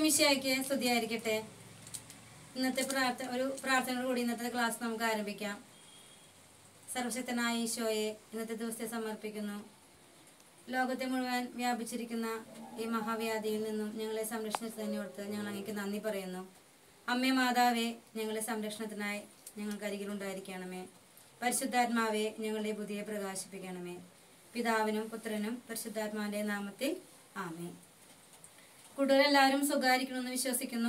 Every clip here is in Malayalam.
മിശിയായിക്ക് സ്തുതിയായിരിക്കട്ടെ ഇന്നത്തെ പ്രാർത്ഥന ഒരു പ്രാർത്ഥനയോട് കൂടി ഇന്നത്തെ ക്ലാസ് നമുക്ക് ആരംഭിക്കാം സർവശക്തനായ ഈശോയെ ഇന്നത്തെ ദിവസത്തെ സമർപ്പിക്കുന്നു ലോകത്തെ മുഴുവൻ വ്യാപിച്ചിരിക്കുന്ന ഈ മഹാവ്യാധിയിൽ നിന്നും ഞങ്ങളെ സംരക്ഷണത്തിന് ഓർത്ത് ഞങ്ങൾ അങ്ങേക്ക് നന്ദി പറയുന്നു അമ്മേ മാതാവേ ഞങ്ങളെ സംരക്ഷണത്തിനായി ഞങ്ങൾക്ക് അരികിലുണ്ടായിരിക്കണമേ പരിശുദ്ധാത്മാവെ ഞങ്ങളുടെ ബുദ്ധിയെ പ്രകാശിപ്പിക്കണമേ പിതാവിനും പുത്രനും പരിശുദ്ധാത്മാവിന്റെ നാമത്തിൽ ആമേ കൂട്ടുകാരെല്ലാവരും സുഖമായിരിക്കണമെന്ന് വിശ്വസിക്കുന്നു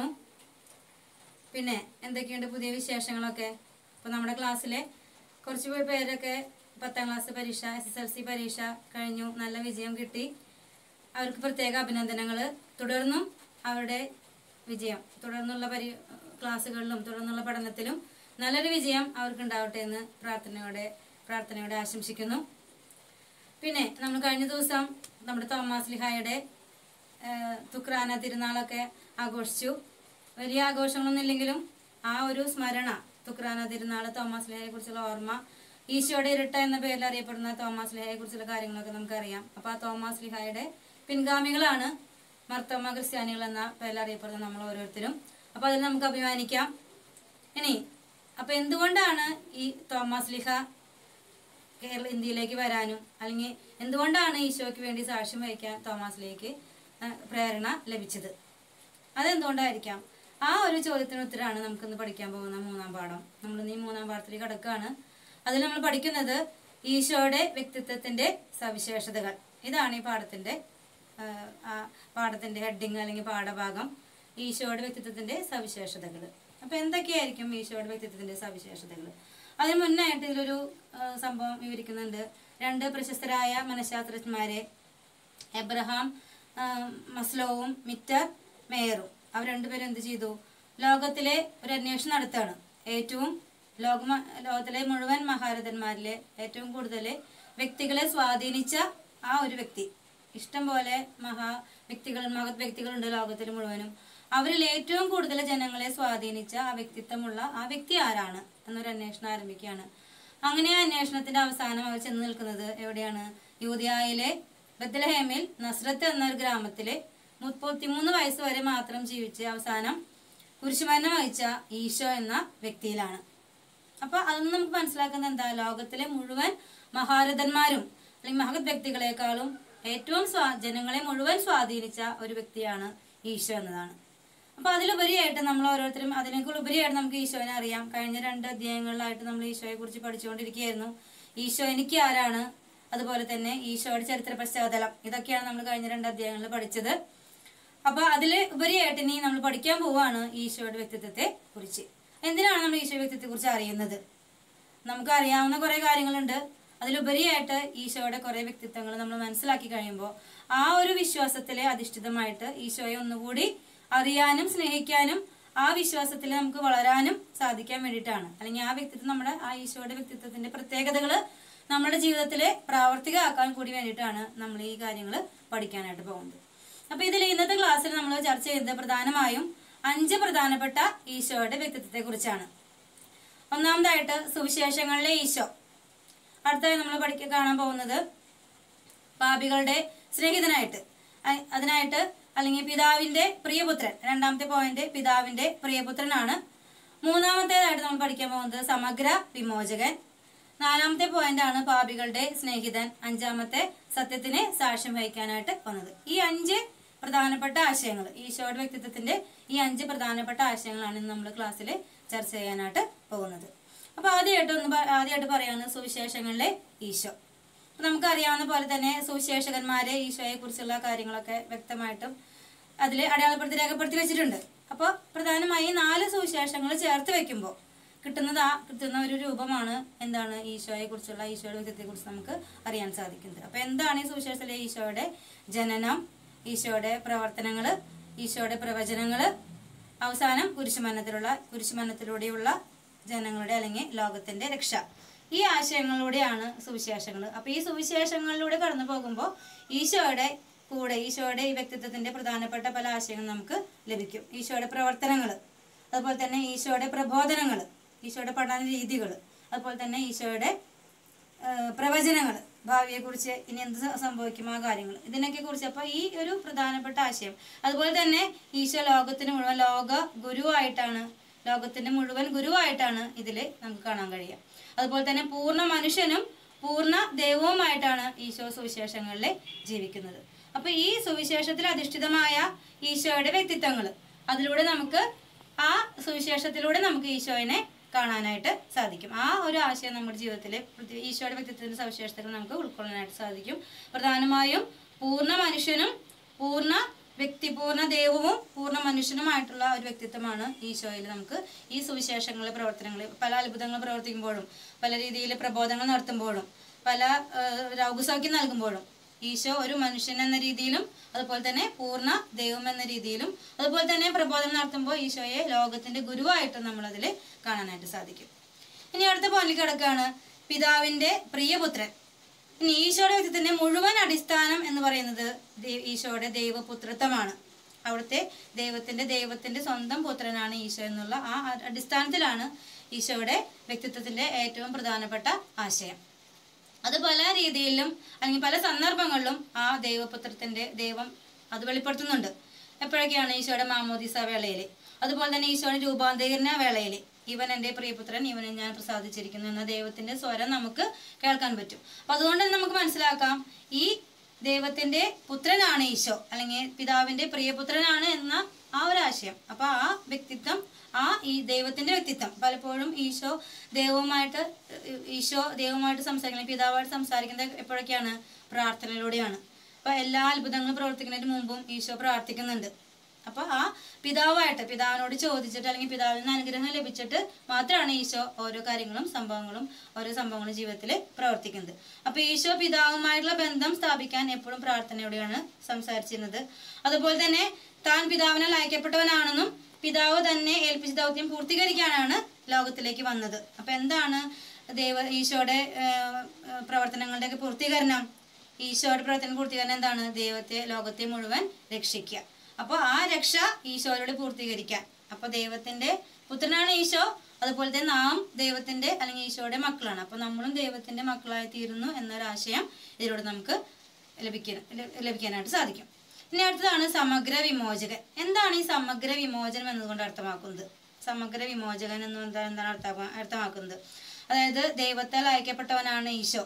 പിന്നെ എന്തൊക്കെയുണ്ട് പുതിയ വിശേഷങ്ങളൊക്കെ അപ്പോൾ നമ്മുടെ ക്ലാസ്സിലെ കുറച്ച് പേര് പേരൊക്കെ പത്താം ക്ലാസ് പരീക്ഷ എസ് എസ് എൽ സി പരീക്ഷ കഴിഞ്ഞു നല്ല വിജയം കിട്ടി അവർക്ക് പ്രത്യേക അഭിനന്ദനങ്ങൾ തുടർന്നും അവരുടെ വിജയം തുടർന്നുള്ള പരി ക്ലാസ്സുകളിലും തുടർന്നുള്ള പഠനത്തിലും നല്ലൊരു വിജയം അവർക്ക് ഉണ്ടാവട്ടെ എന്ന് പ്രാർത്ഥനയോടെ പ്രാർത്ഥനയോടെ ആശംസിക്കുന്നു പിന്നെ നമ്മൾ കഴിഞ്ഞ ദിവസം നമ്മുടെ തോമാസ് ലിഹായുടെ ഏഹ്, തുക്രാന തിരുനാളൊക്കെ ആഘോഷിച്ചു വലിയ ആഘോഷങ്ങളൊന്നും ഇല്ലെങ്കിലും ആ ഒരു സ്മരണ തുക്രാന തിരുനാൾ തോമാസ് ലിഹയെ കുറിച്ചുള്ള ഓർമ്മ ഈശോയുടെ ഇരട്ട എന്ന പേരിൽ അറിയപ്പെടുന്ന തോമാസ് ലിഹയെ കുറിച്ചുള്ള കാര്യങ്ങളൊക്കെ നമുക്കറിയാം അപ്പൊ ആ തോമാസ് ലിഹായുടെ പിൻഗാമികളാണ് മർത്തോമ ക്രിസ്ത്യാനികൾ എന്ന പേരിൽ അറിയപ്പെടുന്ന നമ്മൾ ഓരോരുത്തരും അപ്പൊ അതിൽ നമുക്ക് അഭിമാനിക്കാം ഇനി അപ്പൊ എന്തുകൊണ്ടാണ് ഈ തോമാസ് ലിഹ കേരള ഇന്ത്യയിലേക്ക് വരാനും അല്ലെങ്കിൽ എന്തുകൊണ്ടാണ് ഈശോയ്ക്ക് വേണ്ടി സാക്ഷ്യം വഹിക്കാൻ തോമാസിലേക്ക് ആ, പ്രേരണ ലഭിച്ചത് അതെന്തുകൊണ്ടായിരിക്കാം ആ ഒരു ചോദ്യത്തിന് ഉത്തരമാണ് നമുക്കിന്ന് പഠിക്കാൻ പോകുന്ന മൂന്നാം പാഠം നമ്മൾ ഈ മൂന്നാം പാഠത്തിലേക്ക് കടക്കുകയാണ് അതിൽ നമ്മൾ പഠിക്കുന്നത് ഈശോയുടെ വ്യക്തിത്വത്തിന്റെ സവിശേഷതകൾ ഇതാണ് ഈ പാഠത്തിന്റെ ആ, ആ പാഠത്തിന്റെ ഹെഡിങ് അല്ലെങ്കിൽ പാഠഭാഗം ഈശോയുടെ വ്യക്തിത്വത്തിന്റെ സവിശേഷതകൾ അപ്പൊ എന്തൊക്കെയായിരിക്കും ഈശോയുടെ വ്യക്തിത്വത്തിന്റെ സവിശേഷതകൾ അതിന് മുന്നായിട്ട് ഇതിലൊരു ആ, സംഭവം വിവരിക്കുന്നുണ്ട് രണ്ട് പ്രശസ്തരായ മനഃശാസ്ത്രജ്ഞന്മാരെ എബ്രഹാം ആ, മസ്ലോവും മിറ്റർ മേയറും അവർ രണ്ടുപേരും എന്ത് ചെയ്തു ലോകത്തിലെ ഒരു അന്വേഷണം നടത്തുകയാണ് ഏറ്റവും ലോക ലോകത്തിലെ മുഴുവൻ മഹാരഥന്മാരിലെ ഏറ്റവും കൂടുതൽ വ്യക്തികളെ സ്വാധീനിച്ച ആ ഒരു വ്യക്തി ഇഷ്ടം പോലെ മഹാ വ്യക്തികൾ മഹത് വ്യക്തികളുണ്ട് ലോകത്തിൽ മുഴുവനും അവരിൽ ഏറ്റവും കൂടുതൽ ജനങ്ങളെ സ്വാധീനിച്ച ആ വ്യക്തിത്വമുള്ള ആ വ്യക്തി ആരാണ് എന്നൊരു അന്വേഷണം ആരംഭിക്കുകയാണ് അങ്ങനെ ആ അന്വേഷണത്തിന്റെ അവസാനം അവർ ചെന്ന് നിൽക്കുന്നത് എവിടെയാണ് യൂതിയായിലെ ബദ്ലഹേമിൽ നസ്രത്ത് എന്ന ഒരു ഗ്രാമത്തിലെ മുപ്പത്തിമൂന്ന് വയസ്സ് വരെ മാത്രം ജീവിച്ച് അവസാനം കുരിശുമരണം വഹിച്ച ഈശോ എന്ന വ്യക്തിയിലാണ് അപ്പൊ അതൊന്നും നമുക്ക് മനസ്സിലാക്കുന്നത് എന്താ ലോകത്തിലെ മുഴുവൻ മഹാരഥന്മാരും അല്ലെങ്കിൽ മഹത് വ്യക്തികളെക്കാളും ഏറ്റവും സ്വാ ജനങ്ങളെ മുഴുവൻ സ്വാധീനിച്ച ഒരു വ്യക്തിയാണ് ഈശോ എന്നതാണ് അപ്പൊ അതിലുപരിയായിട്ട് നമ്മൾ ഓരോരുത്തരും അതിനേക്കാൾ ഉപരിയായിട്ട് നമുക്ക് ഈശോനെ അറിയാം കഴിഞ്ഞ രണ്ട് അധ്യായങ്ങളിലായിട്ട് നമ്മൾ ഈശോയെ കുറിച്ച് പഠിച്ചുകൊണ്ടിരിക്കുകയായിരുന്നു ഈശോ എനിക്ക് ആരാണ് അതുപോലെ തന്നെ ഈശോയുടെ ചരിത്ര പശ്ചാത്തലം ഇതൊക്കെയാണ് നമ്മൾ കഴിഞ്ഞ രണ്ട് അധ്യായങ്ങളിൽ പഠിച്ചത് അപ്പൊ അതില് ഉപരിയായിട്ട് ഇനി നമ്മൾ പഠിക്കാൻ പോവാണ് ഈശോയുടെ വ്യക്തിത്വത്തെ കുറിച്ച് എന്തിനാണ് നമ്മൾ ഈശോ വ്യക്തിത്വത്തെ കുറിച്ച് അറിയുന്നത് നമുക്ക് അറിയാവുന്ന കുറെ കാര്യങ്ങളുണ്ട് അതിലുപരിയായിട്ട് ഈശോയുടെ കുറെ വ്യക്തിത്വങ്ങൾ നമ്മൾ മനസ്സിലാക്കി കഴിയുമ്പോൾ ആ ഒരു വിശ്വാസത്തിലെ അധിഷ്ഠിതമായിട്ട് ഈശോയെ ഒന്നുകൂടി അറിയാനും സ്നേഹിക്കാനും ആ വിശ്വാസത്തിൽ നമുക്ക് വളരാനും സാധിക്കാൻ വേണ്ടിയിട്ടാണ് അല്ലെങ്കിൽ ആ വ്യക്തിത്വം നമ്മുടെ ആ ഈശോയുടെ വ്യക്തിത്വത്തിന്റെ പ്രത്യേകതകൾ നമ്മുടെ ജീവിതത്തിൽ പ്രാവർത്തികമാക്കാൻ കൂടി വേണ്ടിയിട്ടാണ് നമ്മൾ ഈ കാര്യങ്ങൾ പഠിക്കാനായിട്ട് പോകുന്നത് അപ്പൊ ഇതിൽ ഇന്നത്തെ ക്ലാസ്സിൽ നമ്മൾ ചർച്ച ചെയ്യുന്നത് പ്രധാനമായും അഞ്ച് പ്രധാനപ്പെട്ട ഈശോയുടെ വ്യക്തിത്വത്തെ കുറിച്ചാണ് ഒന്നാമതായിട്ട് സുവിശേഷങ്ങളിലെ ഈശോ അടുത്തായി നമ്മൾ പഠിക്കാൻ കാണാൻ പോകുന്നത് പാപികളുടെ സ്നേഹിതനായിട്ട് അ- അതിനായിട്ട് അല്ലെങ്കിൽ പിതാവിന്റെ പ്രിയപുത്രൻ രണ്ടാമത്തെ പോയിന്റ് പിതാവിന്റെ പ്രിയപുത്രനാണ് മൂന്നാമത്തേതായിട്ട് നമ്മൾ പഠിക്കാൻ പോകുന്നത് സമഗ്ര വിമോചകൻ നാലാമത്തെ പോയിന്റ് ആണ് പാപികളുടെ സ്നേഹിതൻ അഞ്ചാമത്തെ സത്യത്തിന് സാക്ഷ്യം വഹിക്കാനായിട്ട് വന്നത് ഈ അഞ്ച് പ്രധാനപ്പെട്ട ആശയങ്ങൾ ഈശോയുടെ വ്യക്തിത്വത്തിന്റെ ഈ അഞ്ച് പ്രധാനപ്പെട്ട ആശയങ്ങളാണ് ഇന്ന് നമ്മൾ ക്ലാസ്സിൽ ചർച്ച ചെയ്യാനായിട്ട് പോകുന്നത് അപ്പൊ ആദ്യമായിട്ട് ഒന്ന് പ- ആദ്യമായിട്ട് പറയാണ് സുവിശേഷങ്ങളിലെ ഈശോ അപ്പൊ നമുക്കറിയാവുന്ന പോലെ തന്നെ സുവിശേഷകന്മാരെ ഈശോയെ കുറിച്ചുള്ള കാര്യങ്ങളൊക്കെ വ്യക്തമായിട്ടും അതിൽ അടയാളപ്പെടുത്തി രേഖപ്പെടുത്തി വെച്ചിട്ടുണ്ട് അപ്പോൾ പ്രധാനമായി നാല് സുവിശേഷങ്ങൾ ചേർത്ത് വെക്കുമ്പോൾ കിട്ടുന്നത് ആ കിട്ടുന്ന ഒരു രൂപമാണ് എന്താണ് ഈശോയെ കുറിച്ചുള്ള ഈശോയുടെ വ്യക്തിത്വത്തെ കുറിച്ച് നമുക്ക് അറിയാൻ സാധിക്കുന്നത് അപ്പൊ എന്താണ് ഈ സുവിശേഷത്തിലെ ഈശോയുടെ ജനനം ഈശോയുടെ പ്രവർത്തനങ്ങൾ ഈശോയുടെ പ്രവചനങ്ങൾ അവസാനം കുരിശുമരണത്തിലുള്ള കുരിശുമരണത്തിലൂടെയുള്ള ജനങ്ങളുടെ അല്ലെങ്കിൽ ലോകത്തിന്റെ രക്ഷ ഈ ആശയങ്ങളിലൂടെയാണ് സുവിശേഷങ്ങൾ അപ്പൊ ഈ സുവിശേഷങ്ങളിലൂടെ കടന്നു പോകുമ്പോൾ ഈശോയുടെ കൂടെ ഈശോയുടെ ഈ വ്യക്തിത്വത്തിന്റെ പ്രധാനപ്പെട്ട പല ആശയങ്ങളും നമുക്ക് ലഭിക്കും ഈശോയുടെ പ്രവർത്തനങ്ങൾ അതുപോലെ തന്നെ ഈശോയുടെ പ്രബോധനങ്ങൾ ഈശോയുടെ പഠന രീതികൾ അതുപോലെ തന്നെ ഈശോയുടെ പ്രവചനങ്ങൾ ഭാവിയെക്കുറിച്ച് ഇനി എന്ത് സ- സംഭവിക്കും ആ കാര്യങ്ങൾ ഇതിനൊക്കെ കുറിച്ച് അപ്പോൾ ഈ ഒരു പ്രധാനപ്പെട്ട ആശയം അതുപോലെ തന്നെ ഈശോ ലോകത്തിന് മുഴുവൻ ലോക ഗുരുവായിട്ടാണ് ലോകത്തിന്റെ മുഴുവൻ ഗുരുവായിട്ടാണ് ഇതിൽ നമുക്ക് കാണാൻ കഴിയുക അതുപോലെ തന്നെ പൂർണ്ണ മനുഷ്യനും പൂർണ്ണ ദൈവവുമായിട്ടാണ് ഈശോ സുവിശേഷങ്ങളിൽ ജീവിക്കുന്നത് അപ്പൊ ഈ സുവിശേഷത്തിൽ അധിഷ്ഠിതമായ ഈശോയുടെ വ്യക്തിത്വങ്ങൾ അതിലൂടെ നമുക്ക് ആ സുവിശേഷത്തിലൂടെ നമുക്ക് ഈശോയെ കാണാനായിട്ട് സാധിക്കും ആ ഒരു ആശയം നമ്മുടെ ജീവിതത്തിൽ പ്രതി- ഈശോയുടെ വ്യക്തിത്വത്തിന്റെ സവിശേഷതകൾ നമുക്ക് ഉൾക്കൊള്ളാനായിട്ട് സാധിക്കും പ്രധാനമായും പൂർണ്ണ മനുഷ്യനും പൂർണ്ണ വ്യക്തി പൂർണ്ണ ദൈവവും പൂർണ്ണ മനുഷ്യനുമായിട്ടുള്ള ഒരു വ്യക്തിത്വമാണ് ഈശോയിൽ നമുക്ക് ഈ സുവിശേഷങ്ങളിലെ പ്രവർത്തനങ്ങൾ പല അത്ഭുതങ്ങൾ പ്രവർത്തിക്കുമ്പോഴും പല രീതിയിൽ പ്രബോധനങ്ങൾ നടത്തുമ്പോഴും പല ഏഹ്, രോഗസൗഖ്യം നൽകുമ്പോഴും ഈശോ ഒരു മനുഷ്യൻ എന്ന രീതിയിലും അതുപോലെ തന്നെ പൂർണ്ണ ദൈവം എന്ന രീതിയിലും അതുപോലെ തന്നെ പ്രബോധനം നടത്തുമ്പോൾ ഈശോയെ ലോകത്തിന്റെ ഗുരുവായിട്ട് നമ്മളതിൽ കാണാനായിട്ട് സാധിക്കും ഇനി അടുത്ത പോയിന്റ് കിടക്കാണ് പിതാവിന്റെ പ്രിയപുത്രൻ ഇനി ഈശോയുടെ വ്യക്തിത്വത്തിന്റെ മുഴുവൻ അടിസ്ഥാനം എന്ന് പറയുന്നത് ദൈ- ഈശോയുടെ ദൈവപുത്രത്വമാണ് അവിടുത്തെ ദൈവത്തിന്റെ ദൈവത്തിന്റെ സ്വന്തം പുത്രനാണ് ഈശോ എന്നുള്ള ആ അ- അടിസ്ഥാനത്തിലാണ് ഈശോയുടെ വ്യക്തിത്വത്തിന്റെ ഏറ്റവും പ്രധാനപ്പെട്ട ആശയം അത് പല രീതിയിലും അല്ലെങ്കിൽ പല സന്ദർഭങ്ങളിലും ആ ദൈവപുത്രത്തിന്റെ ദൈവം അത് വെളിപ്പെടുത്തുന്നുണ്ട് എപ്പോഴൊക്കെയാണ് ഈശോയുടെ മാമോദിസ വേളയിൽ അതുപോലെ തന്നെ ഈശോയുടെ രൂപാന്തരീകരണ വേളയിൽ ഇവൻ എൻ്റെ പ്രിയപുത്രൻ ഇവനെ ഞാൻ പ്രസാദിച്ചിരിക്കുന്നു എന്ന ദൈവത്തിന്റെ സ്വരം നമുക്ക് കേൾക്കാൻ പറ്റും അപ്പൊ അതുകൊണ്ട് തന്നെ നമുക്ക് മനസ്സിലാക്കാം ഈ ദൈവത്തിന്റെ പുത്രനാണ് ഈശോ അല്ലെങ്കിൽ പിതാവിന്റെ പ്രിയപുത്രനാണ് എന്ന ആ ഒരു ആശയം അപ്പൊ ആ വ്യക്തിത്വം ആ ഈ ദൈവത്തിന്റെ വ്യക്തിത്വം പലപ്പോഴും ഈശോ ദൈവവുമായിട്ട് ഏഹ്, ഈശോ ദൈവവുമായിട്ട് സംസാരിക്കുന്നത് പിതാവായിട്ട് സംസാരിക്കുന്നത് എപ്പോഴൊക്കെയാണ് പ്രാർത്ഥനയിലൂടെയാണ് അപ്പൊ എല്ലാ അത്ഭുതങ്ങളും പ്രവർത്തിക്കുന്നതിന് മുമ്പും ഈശോ പ്രാർത്ഥിക്കുന്നുണ്ട് അപ്പൊ ആ പിതാവായിട്ട് പിതാവിനോട് ചോദിച്ചിട്ട് അല്ലെങ്കിൽ പിതാവിൽ നിന്ന് അനുഗ്രഹം ലഭിച്ചിട്ട് മാത്രമാണ് ഈശോ ഓരോ കാര്യങ്ങളും സംഭവങ്ങളും ഓരോ സംഭവങ്ങളും ജീവിതത്തിൽ പ്രവർത്തിക്കുന്നത് അപ്പൊ ഈശോ പിതാവുമായിട്ടുള്ള ബന്ധം സ്ഥാപിക്കാൻ എപ്പോഴും പ്രാർത്ഥനയോടെയാണ് സംസാരിച്ചിരുന്നത് അതുപോലെ തന്നെ താൻ പിതാവിനാൽ അയക്കപ്പെട്ടവനാണെന്നും പിതാവ് തന്നെ ഏൽപ്പിച്ച ദൗത്യം പൂർത്തീകരിക്കാനാണ് ലോകത്തിലേക്ക് വന്നത് അപ്പൊ എന്താണ് ദൈവ ഈശോയുടെ ഏഹ്, ഏഹ്, പ്രവർത്തനങ്ങളുടെയൊക്കെ പൂർത്തീകരണം ഈശോയുടെ പ്രവർത്തനം പൂർത്തീകരണം എന്താണ് ദൈവത്തെ ലോകത്തെ മുഴുവൻ രക്ഷിക്കുക അപ്പോൾ ആ രക്ഷ ഈശോയോട് പൂർത്തീകരിക്കാൻ അപ്പോൾ ദൈവത്തിന്റെ പുത്രനാണ് ഈശോ അതുപോലെ തന്നെ നാം ദൈവത്തിന്റെ അല്ലെങ്കിൽ ഈശോയുടെ മക്കളാണ് അപ്പോൾ നമ്മളും ദൈവത്തിന്റെ മക്കളായി തീരുന്നു എന്നൊരാശയം ഇതിലൂടെ നമുക്ക് ലഭിക്കാൻ ല- ലഭിക്കാനായിട്ട് സാധിക്കും ഇനി അടുത്തതാണ് സമഗ്ര വിമോചകൻ എന്താണ് ഈ സമഗ്ര വിമോചനം എന്നതുകൊണ്ട് അർത്ഥമാക്കുന്നത് സമഗ്ര വിമോചകൻ എന്ന് എന്താ എന്താണ് അർത്ഥമാ അർത്ഥമാക്കുന്നത് അതായത് ദൈവത്താൽ അയക്കപ്പെട്ടവനാണ് ഈശോ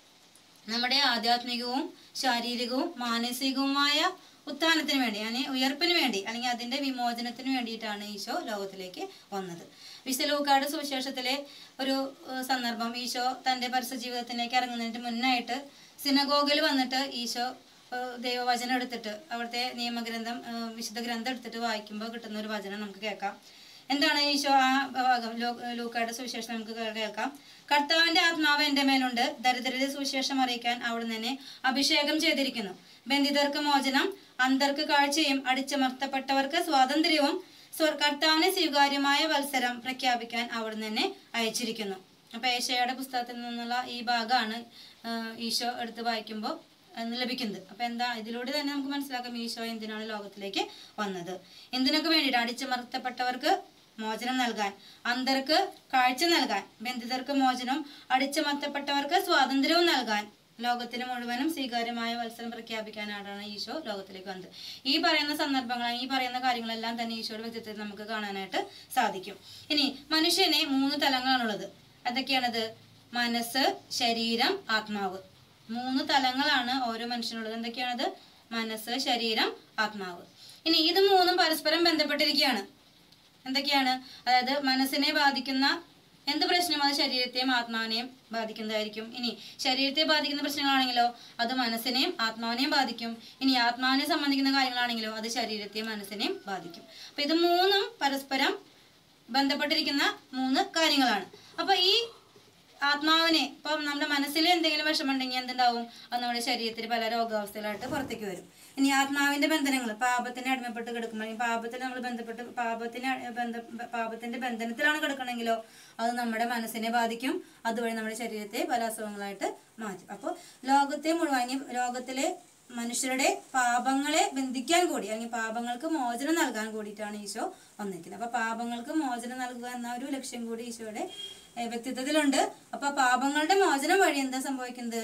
നമ്മുടെ ആധ്യാത്മികവും ശാരീരികവും മാനസികവുമായ ഉത്ഥാനത്തിന് വേണ്ടി yani ഉയർപ്പിന് വേണ്ടി അല്ലെങ്കിൽ അതിന്റെ വിമോചനത്തിന് വേണ്ടിയിട്ടാണ് ഈശോ ലോകത്തിലേക്ക് വന്നത് വിശുദ്ധ ലൂക്കാട് സുവിശേഷത്തിലെ ഒരു ഏഹ്, സന്ദർഭം ഈശോ തന്റെ പരസ്യ ജീവിതത്തിലേക്ക് ഇറങ്ങുന്നതിന് മുന്നായിട്ട് സിനഗോഗിൽ വന്നിട്ട് ഈശോ ഏഹ്, ദൈവവചനം എടുത്തിട്ട് അവിടുത്തെ നിയമഗ്രന്ഥം ഏഹ്, വിശുദ്ധ ഗ്രന്ഥം എടുത്തിട്ട് വായിക്കുമ്പോൾ കിട്ടുന്ന ഒരു വചനം നമുക്ക് കേൾക്കാം എന്താണ് ഈശോ ആ ഭാഗം ലൂ- ലൂക്കായുടെ സുവിശേഷം നമുക്ക് കേ- കേൾക്കാം കർത്താവിന്റെ ആത്മാവ് എന്റെ മേലുണ്ട് ദരിദ്രരുടെ സുവിശേഷം അറിയിക്കാൻ അവിടുന്ന് എന്നെ അഭിഷേകം ചെയ്തിരിക്കുന്നു ബന്ധിതർക്ക് മോചനം അന്തർക്ക് കാഴ്ചയും അടിച്ചമർത്തപ്പെട്ടവർക്ക് സ്വാതന്ത്ര്യവും സ്വ- കർത്താവിന് സ്വീകാര്യമായ വത്സരം പ്രഖ്യാപിക്കാൻ അവിടുന്ന് എന്നെ അയച്ചിരിക്കുന്നു അപ്പൊ ഏഷ്യയുടെ പുസ്തകത്തിൽ നിന്നുള്ള ഈ ഭാഗമാണ് ആഹ്, ഈശോ എടുത്ത് വായിക്കുമ്പോൾ എന്ന് ലഭിക്കുന്നത് അപ്പൊ എന്താ ഇതിലൂടെ തന്നെ നമുക്ക് മനസ്സിലാക്കാം ഈശോ എന്തിനാണ് ലോകത്തിലേക്ക് വന്നത് എന്തിനൊക്കെ വേണ്ടിയിട്ട് അടിച്ചമർത്തപ്പെട്ടവർക്ക് മോചനം നൽകാൻ അന്തർക്ക് കാഴ്ച നൽകാൻ ബന്ധിതർക്ക് മോചനം അടിച്ചമർത്തപ്പെട്ടവർക്ക് സ്വാതന്ത്ര്യവും നൽകാൻ ലോകത്തിന് മുഴുവനും സ്വീകാര്യമായ മത്സരം പ്രഖ്യാപിക്കാനാണ് ഈശോ ലോകത്തിലേക്ക് വന്നത് ഈ പറയുന്ന സന്ദർഭങ്ങൾ ഈ പറയുന്ന കാര്യങ്ങളെല്ലാം തന്നെ ഈശോയുടെ വ്യക്തിത്വത്തിൽ നമുക്ക് കാണാനായിട്ട് സാധിക്കും ഇനി മനുഷ്യനെ മൂന്ന് തലങ്ങളാണുള്ളത് അതൊക്കെയാണത് മനസ്സ് ശരീരം ആത്മാവ് മൂന്ന് തലങ്ങളാണ് ഓരോ മനുഷ്യനുള്ളത് എന്തൊക്കെയാണത് മനസ്സ് ശരീരം ആത്മാവ് ഇനി ഇത് മൂന്നും പരസ്പരം ബന്ധപ്പെട്ടിരിക്കുകയാണ് എന്തൊക്കെയാണ് അതായത് മനസ്സിനെ ബാധിക്കുന്ന എന്ത് പ്രശ്നം അത് ശരീരത്തെയും ആത്മാവിനെയും ബാധിക്കുന്നതായിരിക്കും ഇനി ശരീരത്തെ ബാധിക്കുന്ന പ്രശ്നങ്ങളാണെങ്കിലോ അത് മനസ്സിനെയും ആത്മാവിനെയും ബാധിക്കും ഇനി ആത്മാവിനെ സംബന്ധിക്കുന്ന കാര്യങ്ങളാണെങ്കിലോ അത് ശരീരത്തെയും മനസ്സിനെയും ബാധിക്കും അപ്പൊ ഇത് മൂന്നും പരസ്പരം ബന്ധപ്പെട്ടിരിക്കുന്ന മൂന്ന് കാര്യങ്ങളാണ് അപ്പൊ ഈ ആത്മാവിനെ ഇപ്പം നമ്മുടെ മനസ്സിൽ എന്തെങ്കിലും വിഷമമുണ്ടെങ്കിൽ എന്തുണ്ടാവും അത് നമ്മുടെ ശരീരത്തിൽ പല രോഗാവസ്ഥകളായിട്ട് പുറത്തേക്ക് വരും ഇനി ആത്മാവിന്റെ ബന്ധനങ്ങൾ പാപത്തിന് അടിമപ്പെട്ട് കിടക്കുമ്പോൾ അല്ലെങ്കിൽ പാപത്തിൽ നമ്മൾ ബന്ധപ്പെട്ട് പാപത്തിന് അ- ബന്ധ പാപത്തിന്റെ ബന്ധനത്തിലാണ് കിടക്കണമെങ്കിലോ അത് നമ്മുടെ മനസ്സിനെ ബാധിക്കും അതുവഴി നമ്മുടെ ശരീരത്തെ പല അസുഖങ്ങളായിട്ട് മാറ്റും അപ്പോൾ ലോകത്തെ മുഴുവൻ ഇനി ലോകത്തിലെ മനുഷ്യരുടെ പാപങ്ങളെ ബന്ധിക്കാൻ കൂടി അല്ലെങ്കിൽ പാപങ്ങൾക്ക് മോചനം നൽകാൻ കൂടിയിട്ടാണ് ഈശോ വന്നിരിക്കുന്നത് അപ്പൊ പാപങ്ങൾക്ക് മോചനം നൽകുക എന്ന ഒരു ലക്ഷ്യം കൂടി ഈശോയുടെ ഏഹ്, വ്യക്തിത്വത്തിലുണ്ട് അപ്പൊ പാപങ്ങളുടെ മോചനം വഴി എന്താ സംഭവിക്കുന്നത്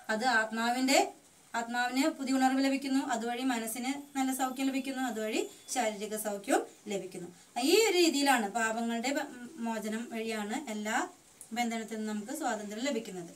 അത് ആത്മാവിൻ്റെ ആത്മാവിന് പുതിയ ഉണർവ് ലഭിക്കുന്നു അതുവഴി മനസ്സിന് നല്ല സൗഖ്യം ലഭിക്കുന്നു അതുവഴി ശാരീരിക സൗഖ്യവും ലഭിക്കുന്നു ഈ ഒരു രീതിയിലാണ് പാപങ്ങളുടെ ബ- മോചനം വഴിയാണ് എല്ലാ ബന്ധനത്തിൽ നിന്നും നമുക്ക് സ്വാതന്ത്ര്യം ലഭിക്കുന്നത്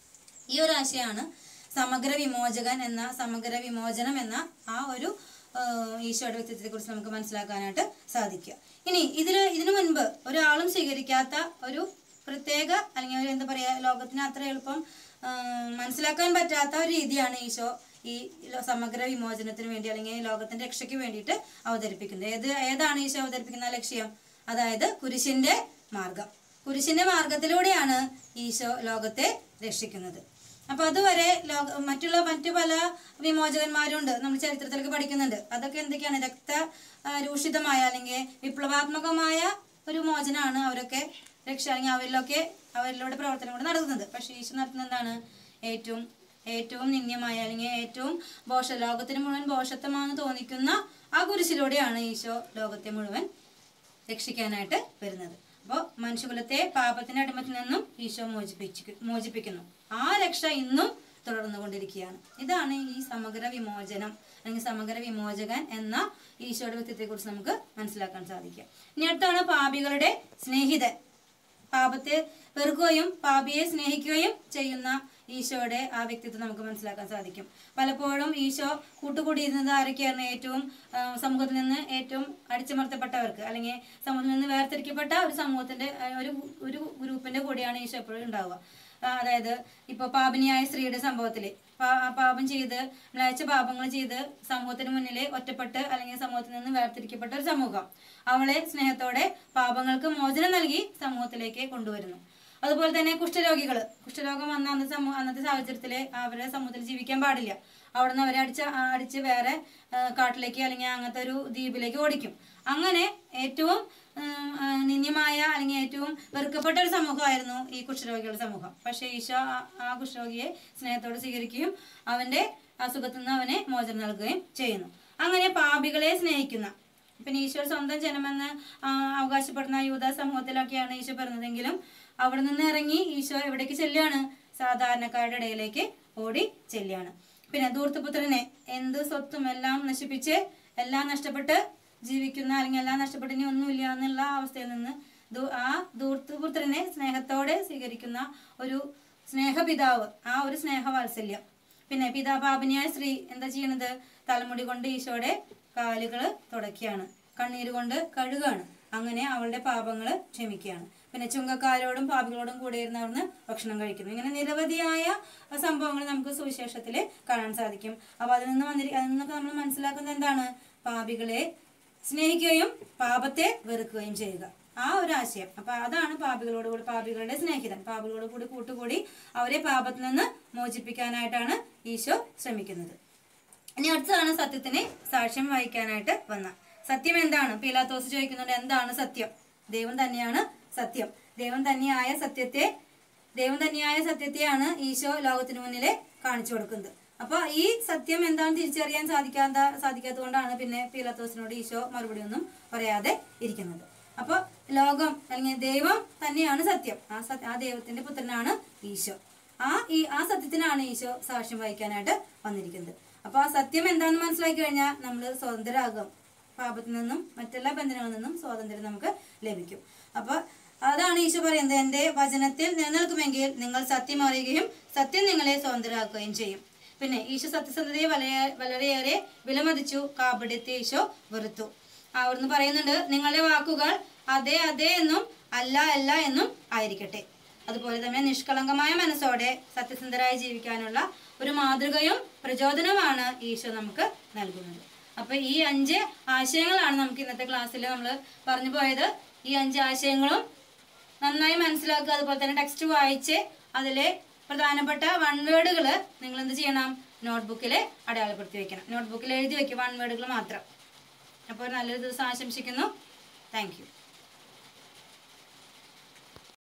ഈ ഒരു ആശയമാണ് സമഗ്ര വിമോചകൻ എന്ന സമഗ്ര വിമോചനം എന്ന ആ ഒരു ആ, ഈശോയുടെ വ്യക്തിത്വത്തെ കുറിച്ച് നമുക്ക് മനസ്സിലാക്കാനായിട്ട് സാധിക്കുക ഇനി ഇതിൽ ഇതിനു മുൻപ് ഒരാളും സ്വീകരിക്കാത്ത ഒരു പ്രത്യേക അല്ലെങ്കിൽ ഒരു എന്താ പറയുക ലോകത്തിന് അത്ര എളുപ്പം ആ, മനസ്സിലാക്കാൻ പറ്റാത്ത ഒരു രീതിയാണ് ഈശോ ഈ ലോ- സമഗ്ര വിമോചനത്തിന് വേണ്ടി അല്ലെങ്കിൽ ലോകത്തിന്റെ രക്ഷയ്ക്ക് വേണ്ടിയിട്ട് അവതരിപ്പിക്കുന്നത് ഏത് ഏതാണ് ഈശോ അവതരിപ്പിക്കുന്ന ലക്ഷ്യം അതായത് കുരിശിന്റെ മാർഗം കുരിശിന്റെ മാർഗത്തിലൂടെയാണ് ഈശോ ലോകത്തെ രക്ഷിക്കുന്നത് അപ്പൊ അതുവരെ ലോക മറ്റുള്ള മറ്റു പല വിമോചകന്മാരുണ്ട് നമ്മൾ ചരിത്രത്തിലൊക്കെ പഠിക്കുന്നുണ്ട് അതൊക്കെ എന്തൊക്കെയാണ് രക്ത ആ, രൂഷിതമായ അല്ലെങ്കിൽ വിപ്ലവാത്മകമായ ഒരു മോചനമാണ് അവരൊക്കെ രക്ഷ അല്ലെങ്കിൽ അവരിലൊക്കെ അവരിലൂടെ പ്രവർത്തനം കൂടെ നടത്തുന്നത് പക്ഷേ ഈശോ നടത്തുന്നത് എന്താണ് ഏറ്റവും ഏറ്റവും നിന്ദ്യമായ അല്ലെങ്കിൽ ഏറ്റവും ബോഷ ലോകത്തിന് മുഴുവൻ ബോഷത്വമാണെന്ന് തോന്നിക്കുന്ന ആ കുരിശിലൂടെയാണ് ഈശോ ലോകത്തെ മുഴുവൻ രക്ഷിക്കാനായിട്ട് വരുന്നത് അപ്പോൾ മനുഷ്യകുലത്തെ പാപത്തിന്റെ അടിമത്തിൽ നിന്നും ഈശോ മോചിപ്പിച്ചു മോചിപ്പിക്കുന്നു ആ രക്ഷ ഇന്നും തുടർന്നു കൊണ്ടിരിക്കുകയാണ് ഇതാണ് ഈ സമഗ്ര വിമോചനം അല്ലെങ്കിൽ സമഗ്ര വിമോചകൻ എന്ന ഈശോയുടെ വ്യക്തിത്വത്തെ കുറിച്ച് നമുക്ക് മനസ്സിലാക്കാൻ സാധിക്കുക ഇനി അടുത്താണ് പാപികളുടെ സ്നേഹിതൻ പാപത്തെ വെറുക്കുകയും പാപിയെ സ്നേഹിക്കുകയും ചെയ്യുന്ന ഈശോയുടെ ആ വ്യക്തിത്വം നമുക്ക് മനസ്സിലാക്കാൻ സാധിക്കും പലപ്പോഴും ഈശോ കൂട്ടുകൂടിയിരുന്നത് ആരൊക്കെയാണ് ഏറ്റവും ആ, സമൂഹത്തിൽ നിന്ന് ഏറ്റവും അടിച്ചമർത്തപ്പെട്ടവർക്ക് അല്ലെങ്കിൽ സമൂഹത്തിൽ നിന്ന് വേർതിരിക്കപ്പെട്ട ഒരു സമൂഹത്തിന്റെ ആ, ഒരു ഒരു ഗ്രൂപ്പിന്റെ കൂടെയാണ് ഈശോ എപ്പോഴും ഉണ്ടാവുക ആ, അതായത് ഇപ്പോൾ പാപിനിയായ സ്ത്രീയുടെ സംഭവത്തിൽ പാപം ചെയ്ത് മ്ലേച്ഛ പാപങ്ങൾ ചെയ്ത് സമൂഹത്തിന് മുന്നിൽ ഒറ്റപ്പെട്ട് അല്ലെങ്കിൽ സമൂഹത്തിൽ നിന്ന് വേർതിരിക്കപ്പെട്ട ഒരു സമൂഹം അവളെ സ്നേഹത്തോടെ പാപങ്ങൾക്ക് മോചനം നൽകി സമൂഹത്തിലേക്ക് കൊണ്ടുവരുന്നു അതുപോലെ തന്നെ കുഷ്ഠരോഗികൾ കുഷ്ഠരോഗം വന്ന അന്ന് സമൂഹ അന്നത്തെ സാഹചര്യത്തിൽ അവരെ സമൂഹത്തിൽ ജീവിക്കാൻ പാടില്ല അവിടെ നിന്ന് അവരെ അടിച്ച് ആ, അടിച്ച് വേറെ ആ, കാട്ടിലേക്ക് അല്ലെങ്കിൽ അങ്ങനത്തെ ഒരു ദ്വീപിലേക്ക് ഓടിക്കും അങ്ങനെ ഏറ്റവും ഉം, ആ, നിന്ദ്യമായ അല്ലെങ്കിൽ ഏറ്റവും വെറുക്കപ്പെട്ട ഒരു സമൂഹമായിരുന്നു ഈ കുഷ്ഠരോഗികളുടെ സമൂഹം പക്ഷേ ഈശോ ആ- ആ കുഷ്ഠരോഗിയെ സ്നേഹത്തോടെ സ്വീകരിക്കുകയും അവന്റെ അസുഖത്തിൽ നിന്ന് അവനെ മോചനം നൽകുകയും ചെയ്യുന്നു അങ്ങനെ പാപികളെ സ്നേഹിക്കുന്ന പിന്നെ ഈശോ സ്വന്തം ജനമെന്ന് ആ, അവകാശപ്പെടുന്ന യൂത സമൂഹത്തിലൊക്കെയാണ് ഈശോ പറഞ്ഞതെങ്കിലും അവിടെ നിന്ന് ഇറങ്ങി ഈശോ എവിടേക്ക് ചെല്ലുകയാണ് സാധാരണക്കാരുടെ ഇടയിലേക്ക് ഓടി ചെല്ലുകയാണ് പിന്നെ ധൂർത്തപുത്രനെ എന്ത് സ്വത്തും എല്ലാം നശിപ്പിച്ച് എല്ലാം നഷ്ടപ്പെട്ട് ജീവിക്കുന്ന അല്ലെങ്കിൽ എല്ലാം നഷ്ടപ്പെട്ട് ഇനി ഒന്നുമില്ല എന്നുള്ള അവസ്ഥയിൽ നിന്ന് ദൂ- ആ ധൂർത്തപുത്രനെ സ്നേഹത്തോടെ സ്വീകരിക്കുന്ന ഒരു സ്നേഹപിതാവ് ആ ഒരു സ്നേഹവാത്സല്യം പിന്നെ പിതാപാപിനിയായ സ്ത്രീ എന്താ ചെയ്യണത് തലമുടി കൊണ്ട് ഈശോയുടെ കാലുകള് തുടയ്ക്കുകയാണ് കണ്ണീര് കൊണ്ട് കഴുകാണ് അങ്ങനെ അവളുടെ പാപങ്ങൾ ക്ഷമിക്കുകയാണ് പിന്നെ ചുങ്കക്കാരോടും പാപികളോടും കൂടെ ഇരുന്ന് അവിടുന്ന് ഭക്ഷണം കഴിക്കുന്നു ഇങ്ങനെ നിരവധിയായ സംഭവങ്ങൾ നമുക്ക് സുവിശേഷത്തിൽ കാണാൻ സാധിക്കും അപ്പൊ അതിൽ നിന്ന് വന്നിരി അതിൽ നിന്നൊക്കെ നമ്മൾ മനസ്സിലാക്കുന്നത് എന്താണ് പാപികളെ സ്നേഹിക്കുകയും പാപത്തെ വെറുക്കുകയും ചെയ്യുക ആ ഒരു ആശയം അപ്പൊ അതാണ് പാപികളോട് കൂടി പാപികളുടെ സ്നേഹിതൻ പാപികളോട് കൂടി കൂട്ടുകൂടി അവരെ പാപത്തിൽ നിന്ന് മോചിപ്പിക്കാനായിട്ടാണ് ഈശോ ശ്രമിക്കുന്നത് ഇനി അടുത്തതാണ് സത്യത്തിന് സാക്ഷ്യം വഹിക്കാനായിട്ട് വന്ന സത്യം എന്താണ് പീലാത്തോസ് ചോദിക്കുന്നുണ്ട് എന്താണ് സത്യം ദൈവം തന്നെയാണ് സത്യം ദൈവം തന്നെയായ സത്യത്തെ ദൈവം തന്നെയായ സത്യത്തെയാണ് ഈശോ ലോകത്തിന് മുന്നിൽ കാണിച്ചു കൊടുക്കുന്നത് അപ്പൊ ഈ സത്യം എന്താണെന്ന് തിരിച്ചറിയാൻ സാധിക്കാത്ത സാധിക്കാത്തത് കൊണ്ടാണ് പിന്നെ പീലാത്തോസിനോട് ഈശോ മറുപടി ഒന്നും പറയാതെ ഇരിക്കുന്നത് അപ്പൊ ലോകം അല്ലെങ്കിൽ ദൈവം തന്നെയാണ് സത്യം ആ സത്യ ആ ദൈവത്തിന്റെ പുത്രനാണ് ഈശോ ആ ഈ ആ സത്യത്തിനാണ് ഈശോ സാക്ഷ്യം വഹിക്കാനായിട്ട് വന്നിരിക്കുന്നത് അപ്പൊ ആ സത്യം എന്താണെന്ന് മനസ്സിലാക്കി കഴിഞ്ഞാൽ നമ്മൾ സ്വതന്ത്രരാകും പാപത്തിൽ നിന്നും മറ്റെല്ലാ ബന്ധനങ്ങളിൽ നിന്നും സ്വാതന്ത്ര്യം നമുക്ക് ലഭിക്കും അപ്പൊ അതാണ് ഈശോ പറയുന്നത് എന്റെ വചനത്തിൽ നിലനിൽക്കുമെങ്കിൽ നിങ്ങൾ സത്യം അറിയുകയും സത്യം നിങ്ങളെ സ്വതന്ത്രരാക്കുകയും ചെയ്യും പിന്നെ ഈശോ സത്യസന്ധതയെ വളരെ വളരെയേറെ വിലമതിച്ചു കാപട്യത്തെ ഈശോ വെറുത്തു അവിടുന്ന് പറയുന്നുണ്ട് നിങ്ങളുടെ വാക്കുകൾ അതെ അതെ എന്നും അല്ല അല്ല എന്നും ആയിരിക്കട്ടെ അതുപോലെ തന്നെ നിഷ്കളങ്കമായ മനസ്സോടെ സത്യസന്ധരായി ജീവിക്കാനുള്ള ഒരു മാതൃകയും പ്രചോദനവുമാണ് ഈശോ നമുക്ക് നൽകുന്നത് അപ്പൊ ഈ അഞ്ച് ആശയങ്ങളാണ് നമുക്ക് ഇന്നത്തെ ക്ലാസ്സിൽ നമ്മൾ പറഞ്ഞു പോയത് ഈ അഞ്ച് ആശയങ്ങളും നന്നായി മനസ്സിലാക്കുക അതുപോലെ തന്നെ ടെക്സ്റ്റ് വായിച്ച് അതിലെ പ്രധാനപ്പെട്ട വൺ വേർഡുകൾ നിങ്ങൾ എന്ത് ചെയ്യണം നോട്ട്ബുക്കിൽ അടയാളപ്പെടുത്തി വെക്കണം നോട്ട്ബുക്കിൽ എഴുതി വെക്കുക വൺ വേർഡുകൾ മാത്രം അപ്പോൾ നല്ലൊരു ദിവസം ആശംസിക്കുന്നു താങ്ക് യു